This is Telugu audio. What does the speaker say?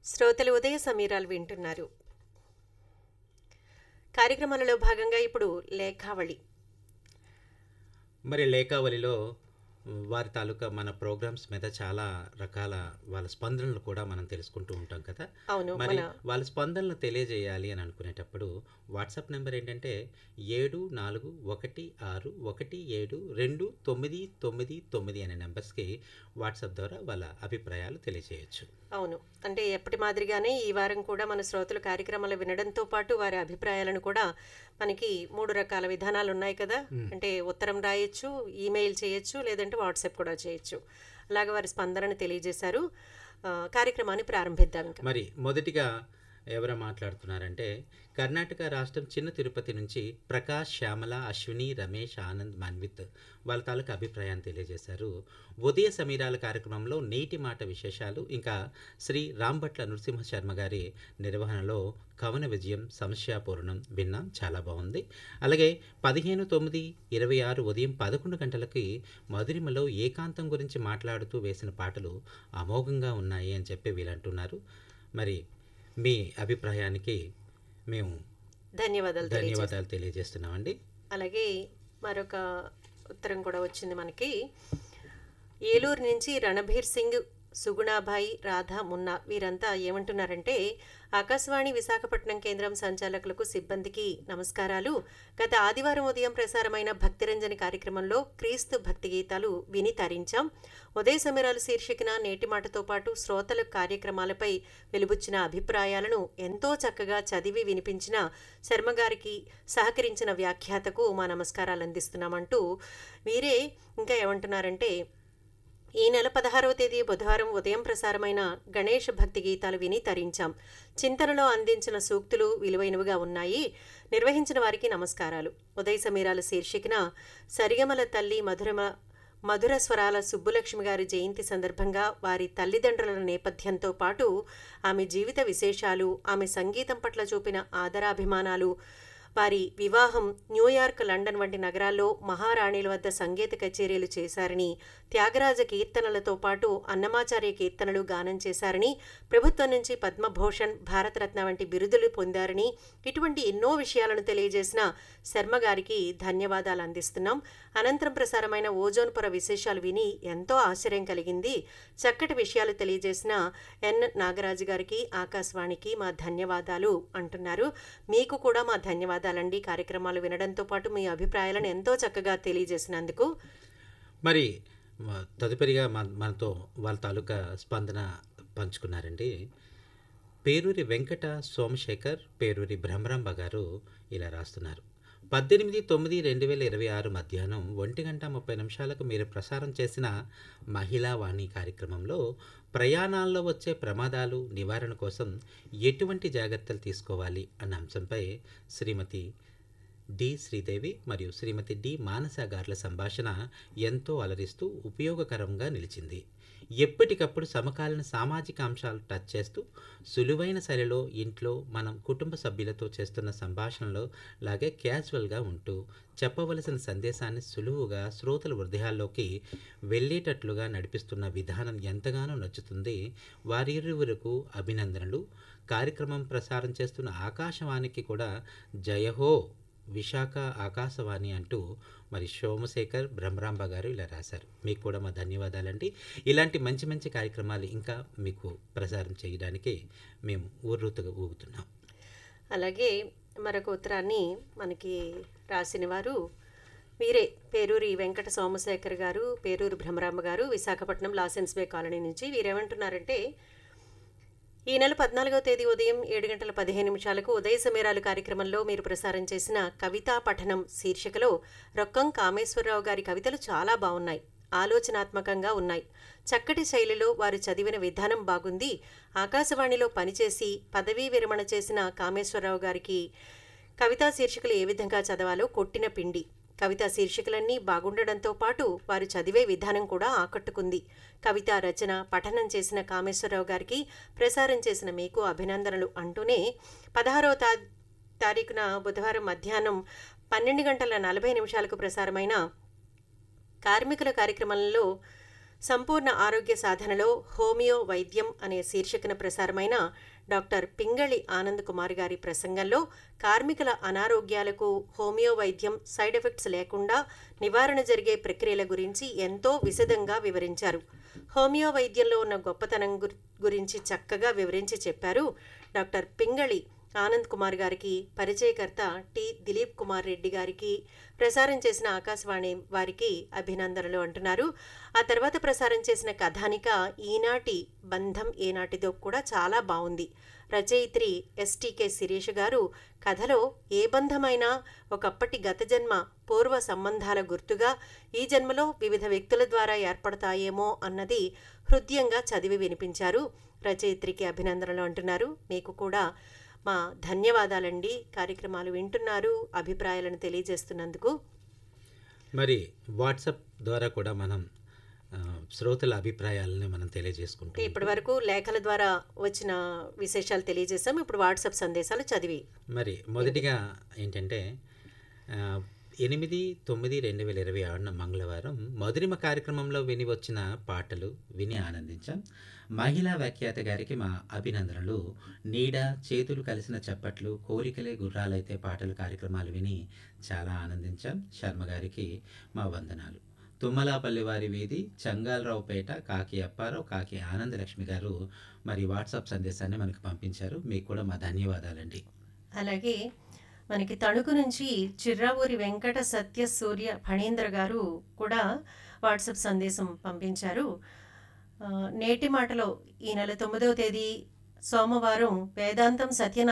శ్రోతలు ఉదయ సమీరాలు వింటున్నారు కార్యక్రమాలలో భాగంగా ఇప్పుడు లేఖావళి మరి లేఖావళిలో వారి తాలూకా మన ప్రోగ్రామ్స్ మీద చాలా రకాల వాళ్ళ స్పందనలు కూడా మనం తెలుసుకుంటూ ఉంటాం కదా అవును మరి మన వాళ్ళ స్పందనలు తెలియజేయాలి అని అనుకునేటప్పుడు వాట్సాప్ నెంబర్ ఏంటంటే ఏడు నాలుగు ఒకటి ఆరు ఒకటి ఏడు రెండు తొమ్మిది తొమ్మిది తొమ్మిది అనే నెంబర్స్కి వాట్సాప్ ద్వారా వాళ్ళ అభిప్రాయాలు తెలియజేయచ్చు అవును అంటే ఎప్పటి మాదిరిగానే ఈ వారం కూడా మన శ్రోతలు కార్యక్రమాలు వినడంతో పాటు వారి అభిప్రాయాలను కూడా మనకి మూడు రకాల విధానాలు ఉన్నాయి కదా అంటే ఉత్తరం రాయొచ్చు ఈమెయిల్ చేయొచ్చు లేదంటే వాట్సాప్ కూడా చేయొచ్చు అలాగే వారి స్పందనను తెలియజేశారు ఆ, కార్యక్రమాన్ని ప్రారంభిద్దాం ఇంకా మరి మొదటిగా ఎవరు మాట్లాడుతున్నారంటే కర్ణాటక రాష్ట్రం చిన్న తిరుపతి నుంచి ప్రకాష్ శ్యామల అశ్విని రమేష్ ఆనంద్ మన్విత్ వాళ్ళ తాలూకు అభిప్రాయాన్ని తెలియజేశారు ఉదయ సమీరాల కార్యక్రమంలో నేటి మాట విశేషాలు ఇంకా శ్రీ రాంభట్ల నృసింహ శర్మ గారి నిర్వహణలో కవన విజయం సమస్యాపూర్ణం విన్నాం చాలా బాగుంది అలాగే పదిహేను తొమ్మిది ఇరవై ఆరు ఉదయం పదకొండు గంటలకి మధురిమలో ఏకాంతం గురించి మాట్లాడుతూ వేసిన పాటలు అమోఘంగా ఉన్నాయి అని చెప్పి వీళ్ళు అంటున్నారు మరి మీ అభిప్రాయానికి మేము ధన్యవాదాలు తెలియజేస్తాం ధన్యవాదాలు తెలియజేస్తున్నామండి అలాగే మరొక ఉత్తరం కూడా వచ్చింది మనకి ఏలూరు నుంచి రణబీర్ సింగ్ సుగుణాబాయి రాధా మున్నా వీరంతా ఏమంటున్నారంటే ఆకాశవాణి విశాఖపట్నం కేంద్రం సంచాలకులకు సిబ్బందికి నమస్కారాలు గత ఆదివారం ఉదయం ప్రసారమైన భక్తిరంజని కార్యక్రమంలో క్రీస్తు భక్తి గీతాలు విని తరించాం ఉదయ సమీరాలు శీర్షికన నేటి మాటతో పాటు శ్రోతల కార్యక్రమాలపై వెలుబుచ్చిన అభిప్రాయాలను ఎంతో చక్కగా చదివి వినిపించిన శర్మ గారికి సహకరించిన వ్యాఖ్యాతకు మా నమస్కారాలు అందిస్తున్నామంటూ వీరే ఇంకా ఏమంటున్నారంటే ఈ నెల పదహారవ తేదీ బుధవారం ఉదయం ప్రసారమైన గణేష్ భక్తి గీతాలు విని తరించాం చింతనలో అందించిన సూక్తులు విలువైనవిగా ఉన్నాయి నిర్వహించిన వారికి నమస్కారాలు ఉదయ సమీరాల శీర్షికన సరిగమల తల్లి మధురమ మధుర స్వరాల సుబ్బులక్ష్మి గారి జయంతి సందర్భంగా వారి తల్లిదండ్రుల నేపథ్యంతో పాటు ఆమె జీవిత విశేషాలు ఆమె సంగీతం పట్ల చూపిన ఆదరాభిమానాలు వారి వివాహం న్యూయార్క్ లండన్ వంటి నగరాల్లో మహారాణిల వద్ద సంగీత కచేరీలు చేశారని త్యాగరాజ కీర్తనలతో పాటు అన్నమాచార్య కీర్తనలు గానం చేశారని ప్రభుత్వం నుంచి పద్మభూషణ్ భారతరత్న వంటి బిరుదులు పొందారని ఇటువంటి ఎన్నో విషయాలను తెలియజేసిన శర్మ గారికి ధన్యవాదాలు అందిస్తున్నాం అనంతరం ప్రసారమైన ఓజోన్ పొర విశేషాలు విని ఎంతో ఆశ్చర్యం కలిగింది చక్కటి విషయాలు తెలియజేసిన ఎన్ నాగరాజు గారికి ఆకాశవాణికి మా ధన్యవాదాలు అంటున్నారు మీకు కూడా మా ధన్యవాదాలండి కార్యక్రమాలు వినడంతో పాటు మీ అభిప్రాయాలను ఎంతో చక్కగా తెలియజేసినందుకు మరి మ- తదుపరిగా మన మనతో వాళ్ళ తాలూకా స్పందన పంచుకున్నారండి పేరూరి వెంకట సోమశేఖర్ పేరూరి భ్రమరాంబ గారు ఇలా రాస్తున్నారు పద్దెనిమిది తొమ్మిది రెండు వేల ఇరవై ఆరు మధ్యాహ్నం ఒంటి గంట ముప్పై నిమిషాలకు మీరు ప్రసారం చేసిన మహిళా వాణి కార్యక్రమంలో ప్రయాణాల్లో వచ్చే ప్రమాదాలు నివారణ కోసం ఎటువంటి జాగ్రత్తలు తీసుకోవాలి అన్న అంశంపై శ్రీమతి డి శ్రీదేవి మరియు శ్రీమతి డి మానస గార్ల సంభాషణ ఎంతో అలరిస్తూ ఉపయోగకరంగా నిలిచింది ఎప్పటికప్పుడు సమకాలీన సామాజిక అంశాలు టచ్ చేస్తూ సులువైన శైలిలో ఇంట్లో మనం కుటుంబ సభ్యులతో చేస్తున్న సంభాషణలో లాగే క్యాజువల్గా ఉంటూ చెప్పవలసిన సందేశాన్ని సులువుగా శ్రోతల హృదయాల్లోకి వెళ్ళేటట్లుగా నడిపిస్తున్న విధానం ఎంతగానో నచ్చుతుంది వారిరువురకు అభినందనలు కార్యక్రమం ప్రసారం చేస్తున్న ఆకాశవాణికి కూడా జయహో విశాఖ ఆకాశవాణి అంటూ మరి సోమశేఖర్ బ్రహ్మరాంబ గారు ఇలా రాశారు మీకు కూడా మా ధన్యవాదాలండి ఇలాంటి మంచి మంచి కార్యక్రమాలు ఇంకా మీకు ప్రసారం చేయడానికి మేము ఊర్రూతగా ఊగుతున్నాం అలాగే మరొక ఉత్తరాన్ని మనకి రాసిన వారు వీరే పేరూరి వెంకట సోమశేఖర్ గారు పేరూరు భ్రమరాంబ గారు విశాఖపట్నం లాసెన్స్ బే కాలనీ నుంచి వీరేమంటున్నారంటే ఈ నెల పద్నాలుగవ తేదీ ఉదయం ఏడు గంటల పదిహేను నిమిషాలకు ఉదయ సమీరాలు కార్యక్రమంలో మీరు ప్రసారం చేసిన కవితా పఠనం శీర్షికలో రొక్కం కామేశ్వరరావు గారి కవితలు చాలా బాగున్నాయి ఆలోచనాత్మకంగా ఉన్నాయి చక్కటి శైలిలో వారు చదివిన విధానం బాగుంది ఆకాశవాణిలో పనిచేసి పదవీ విరమణ చేసిన కామేశ్వరరావు గారికి కవితా శీర్షికలు ఏ విధంగా చదవాలో కొట్టిన పిండి కవితా శీర్షికలన్నీ బాగుండడంతో పాటు వారు చదివే విధానం కూడా ఆకట్టుకుంది కవితా రచన పఠనం చేసిన కామేశ్వరరావు గారికి ప్రసారం చేసిన మీకు అభినందనలు అంటూనే పదహారవ తా తారీఖున బుధవారం మధ్యాహ్నం పన్నెండు గంటల నలభై నిమిషాలకు ప్రసారమైన కార్మికుల కార్యక్రమంలో సంపూర్ణ ఆరోగ్య సాధనలో హోమియో వైద్యం అనే శీర్షికన ప్రసారమైన డాక్టర్ పింగళి ఆనంద్ కుమార్ గారి ప్రసంగంలో కార్మికుల అనారోగ్యాలకు హోమియో వైద్యం సైడ్ ఎఫెక్ట్స్ లేకుండా నివారణ జరిగే ప్రక్రియల గురించి ఎంతో విశదంగా వివరించారు హోమియో వైద్యంలో ఉన్న గొప్పతనం గురి- గురించి చక్కగా వివరించి చెప్పారు డాక్టర్ పింగళి ఆనంద్ కుమార్ గారికి పరిచయకర్త టి దిలీప్ కుమార్ రెడ్డి గారికి ప్రసారం చేసిన ఆకాశవాణి వారికి అభినందనలు అంటున్నారు ఆ తర్వాత ప్రసారం చేసిన కథానిక ఈనాటి బంధం ఏనాటిదో కూడా చాలా బాగుంది రచయిత్రి ఎస్టీకే శిరీష్ గారు కథలో ఏ బంధమైనా ఒకప్పటి గత జన్మ పూర్వ సంబంధాల గుర్తుగా ఈ జన్మలో వివిధ వ్యక్తుల ద్వారా ఏర్పడతాయేమో అన్నది హృదయంగా చదివి వినిపించారు రచయిత్రికి అభినందనలు అంటున్నారు మీకు కూడా మా ధన్యవాదాలండి కార్యక్రమాలు వింటున్నారు అభిప్రాయాలను తెలియజేస్తున్నందుకు మరి వాట్సాప్ ద్వారా కూడా మనం ఆ, శ్రోతల అభిప్రాయాలను మనం తెలియజేసుకుంటాం ఇప్పటి వరకు లేఖల ద్వారా వచ్చిన విశేషాలు తెలియజేశాం ఇప్పుడు వాట్సాప్ సందేశాలు చదివి మరి మొదటిగా ఏంటంటే ఆ, ఎనిమిది తొమ్మిది రెండు వేల ఇరవై ఆరున మంగళవారం మధురిమ కార్యక్రమంలో విని వచ్చిన పాటలు విని ఆనందించాం మహిళా వ్యాఖ్యాత గారికి మా అభినందనలు నీడ చేతులు కలిసిన చప్పట్లు కోరికలే గుర్రాలైతే పాటలు కార్యక్రమాలు విని చాలా ఆనందించాం శర్మ గారికి మా వందనాలు తుమ్మలాపల్లి వారి వీధి చంగాలరావుపేట కాకి అప్పారావు కాకి ఆనందలక్ష్మి గారు మరి వాట్సాప్ సందేశాన్ని మనకు పంపించారు మీకు కూడా మా ధన్యవాదాలండి అలాగే మనకి తణుకు నుంచి చిర్రావూరి వెంకట సత్య సూర్య ఫణీంద్ర గారు కూడా వాట్సాప్ సందేశం పంపించారు ఆ, నేటి మాటలో ఈ నెల తొమ్మిదవ తేదీ సోమవారం వేదాంతం సత్యనారాయణ